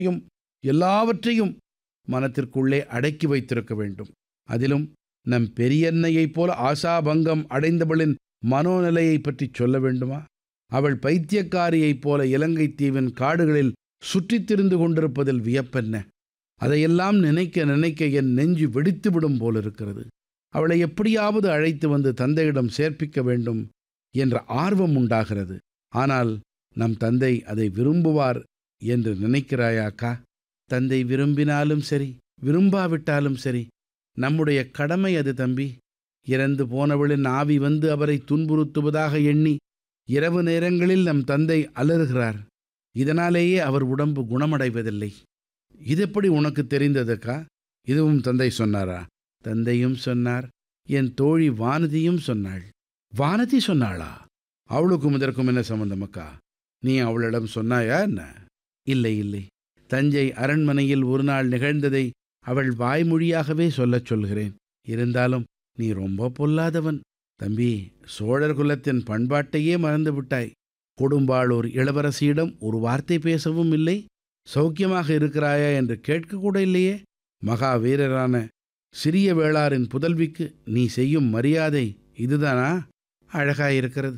யும் எல்லாவற்றையும் மனத்திற்குள்ளே அடக்கி வைத்திருக்க வேண்டும் அதிலும் நம் பெரியன்னையைப் போல ஆசாபங்கம் அடைந்தவளின் மனோநிலையை பற்றி சொல்ல வேண்டுமா அவள் பைத்தியக்காரியைப் போல இலங்கை தீவின் காடுகளில் சுற்றித் திரிந்து கொண்டிருப்பதில் வியப்பென்ன அதையெல்லாம் நினைக்க நினைக்க என் நெஞ்சு வெடித்துவிடும் போலிருக்கிறது அவளை எப்படியாவது அழைத்து வந்து தந்தையிடம் சேர்ப்பிக்க வேண்டும் என்ற ஆர்வம் உண்டாகிறது ஆனால் நம் தந்தை அதை விரும்புவார் என்று நினைக்கிறாயாக்கா தந்தை விரும்பினாலும் சரி விரும்பாவிட்டாலும் சரி நம்முடைய கடமை அது தம்பி இறந்து போனவளின் ஆவி வந்து அவரை துன்புறுத்துவதாக எண்ணி இரவு நேரங்களில் நம் தந்தை அலறுகிறார் இதனாலேயே அவர் உடம்பு குணமடைவதில்லை இதெப்படி உனக்கு தெரிந்ததுக்கா இதுவும் தந்தை சொன்னாரா தந்தையும் சொன்னார் என் தோழி வானதியும் சொன்னாள் வானதி சொன்னாளா அவளுக்கும் இதற்கும் என்ன சம்பந்தம் அக்கா நீ அவளிடம் சொன்னாயா என்ன இல்லை இல்லை தஞ்சை அரண்மனையில் ஒரு நாள் நிகழ்ந்ததை அவள் வாய்மொழியாகவே சொல்லச் சொல்கிறேன் இருந்தாலும் நீ ரொம்ப பொல்லாதவன் தம்பி சோழர் குலத்தின் பண்பாட்டையே மறந்து விட்டாய் கொடும்பாளூர் இளவரசியிடம் ஒரு வார்த்தை பேசவும் இல்லை சௌக்கியமாக இருக்கிறாயா என்று கேட்கக்கூட இல்லையே மகா வீரரான சிறிய வேளாரின் புதல்விக்கு நீ செய்யும் மரியாதை இதுதானா அழகாயிருக்கிறது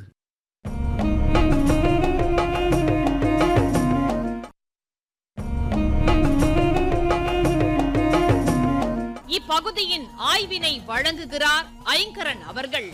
இப்பகுதியின் ஆய்வினை வழங்குகிறார் ஐங்கரன் அவர்கள்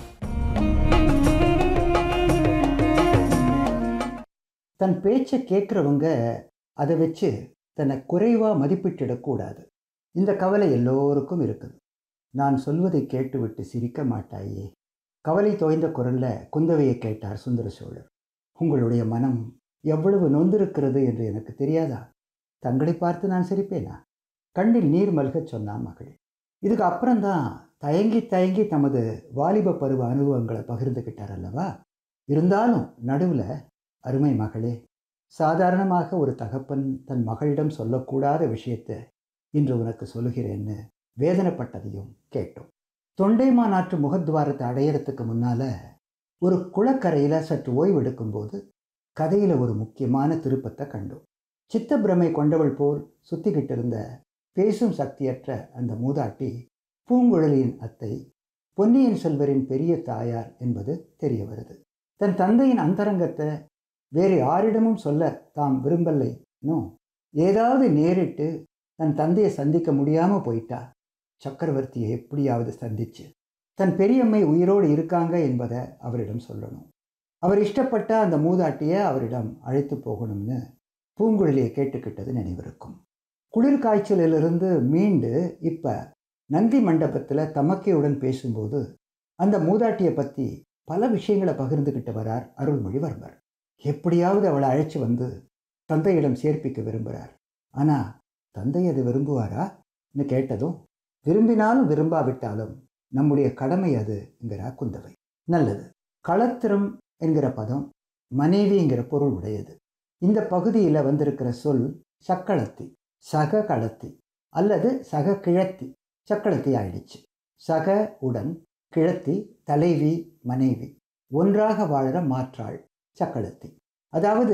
தன் பேச்சை கேட்குறவங்க அதை வச்சு தன்னை குறைவாக மதிப்பிட்டிடக்கூடாது இந்த கவலை எல்லோருக்கும் இருக்குது நான் சொல்வதை கேட்டுவிட்டு சிரிக்க மாட்டாயே கவலை தோய்ந்த குரல்ல குந்தவையை கேட்டார் சுந்தர சோழர் உங்களுடைய மனம் எவ்வளவு நொந்திருக்கிறது என்று எனக்கு தெரியாதா தங்களை பார்த்து நான் சிரிப்பேனா கண்ணில் நீர் மல்கச் சொன்னான் மகள் இதுக்கு அப்புறம்தான் தயங்கி தயங்கி தமது வாலிப பருவ அனுபவங்களை பகிர்ந்துக்கிட்டார் அல்லவா இருந்தாலும் நடுவில் அருமை மகளே சாதாரணமாக ஒரு தகப்பன் தன் மகளிடம் சொல்லக்கூடாத விஷயத்தை இன்று உனக்கு சொல்லுகிறேன்னு வேதனைப்பட்டதையும் கேட்டோம் தொண்டைமா நாட்டு முகத்வாரத்தை அடையறதுக்கு முன்னால ஒரு குளக்கரையில் சற்று ஓய்வு எடுக்கும்போது கதையில் ஒரு முக்கியமான திருப்பத்தை கண்டோம் சித்தப்பிரமை கொண்டவள் போல் சுத்திக்கிட்டு இருந்த பேசும் சக்தியற்ற அந்த மூதாட்டி பூங்குழலியின் அத்தை பொன்னியின் செல்வரின் பெரிய தாயார் என்பது தெரிய வருது தன் தந்தையின் அந்தரங்கத்தை வேறு யாரிடமும் சொல்ல தாம் விரும்பலைனோ ஏதாவது நேரிட்டு தன் தந்தையை சந்திக்க முடியாமல் போயிட்டா சக்கரவர்த்தியை எப்படியாவது சந்திச்சு தன் பெரியம்மை உயிரோடு இருக்காங்க என்பதை அவரிடம் சொல்லணும் அவர் இஷ்டப்பட்ட அந்த மூதாட்டியை அவரிடம் அழைத்து போகணும்னு பூங்குழலியை கேட்டுக்கிட்டது நினைவிருக்கும் குளிர் காய்ச்சலிலிருந்து மீண்டு இப்போ நந்தி மண்டபத்தில் தமக்கையுடன் பேசும்போது அந்த மூதாட்டியை பற்றி பல விஷயங்களை பகிர்ந்துக்கிட்டு வரார் அருள்மொழிவர்மர் எப்படியாவது அவளை அழைச்சி வந்து தந்தையிடம் சேர்ப்பிக்க விரும்புகிறார் ஆனால் தந்தை அது விரும்புவாரான்னு கேட்டதும் விரும்பினாலும் விரும்பாவிட்டாலும் நம்முடைய கடமை அதுங்கிற குந்தவை நல்லது களத்திரம் என்கிற பதம் மனைவிங்கிற பொருள் உடையது இந்த பகுதியில் வந்திருக்கிற சொல் சக்களத்தி சக களத்தி அல்லது சக கிழத்தி சக்களத்தி ஆயிடுச்சு சக உடன் கிழத்தி தலைவி மனைவி ஒன்றாக வாழற மாற்றாள் சக்களத்தி அதாவது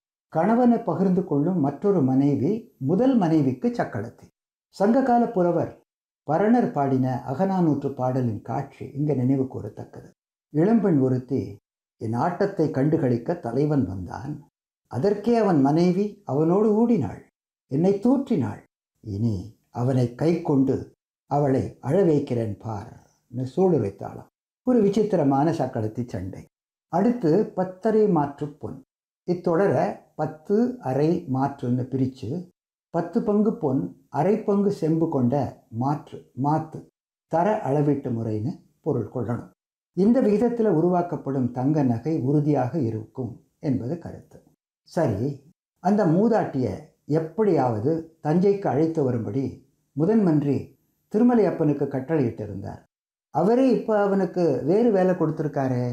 கணவனை பகிர்ந்து கொள்ளும் மற்றொரு மனைவி முதல் மனைவிக்கு சக்களத்தி சங்ககால புலவர் பரணர் பாடின அகநானூற்று பாடலின் காட்சி இங்கே நினைவு கூறத்தக்கது இளம்பெண் ஒருத்தி என் ஆட்டத்தை கண்டுகளிக்க தலைவன் வந்தான் அதற்கே அவன் மனைவி அவனோடு ஊடினாள் என்னை தூற்றினாள் இனி அவனை கை கொண்டு அவளை அழ வைக்கிறேன் பார் சூளுரைத்தாளாம் ஒரு விசித்திரமான சக்களத்தி சண்டை அடுத்து பத்தரை மாற்று பொன் இத்தொடரை பத்து அரை மாற்றுன்னு பிரித்து பத்து பங்கு பொன் அரை பங்கு செம்பு கொண்ட மாற்று மாத்து தர அளவீட்டு முறைன்னு பொருள் கொள்ளணும் இந்த விகிதத்தில் உருவாக்கப்படும் தங்க நகை உறுதியாக இருக்கும் என்பது கருத்து சரி அந்த மூதாட்டியை எப்படியாவது தஞ்சைக்கு அழைத்து வரும்படி முதன்மன்றி திருமலை அப்பனுக்கு கட்டளையிட்டிருந்தார் அவரே இப்போ அவனுக்கு வேறு வேலை கொடுத்துருக்காரே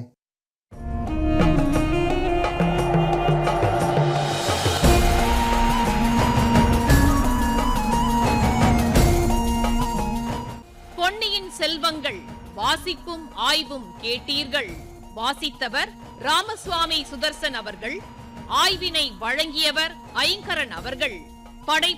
பொன்னியின் செல்வங்கள் வாசிப்பும் ஆய்வும் கேட்டீர்கள் வாசித்தவர் ராமசுவாமி சுதர்சன் அவர்கள் ஆய்வினை வழங்கியவர் ஐங்கரன் அவர்கள் படை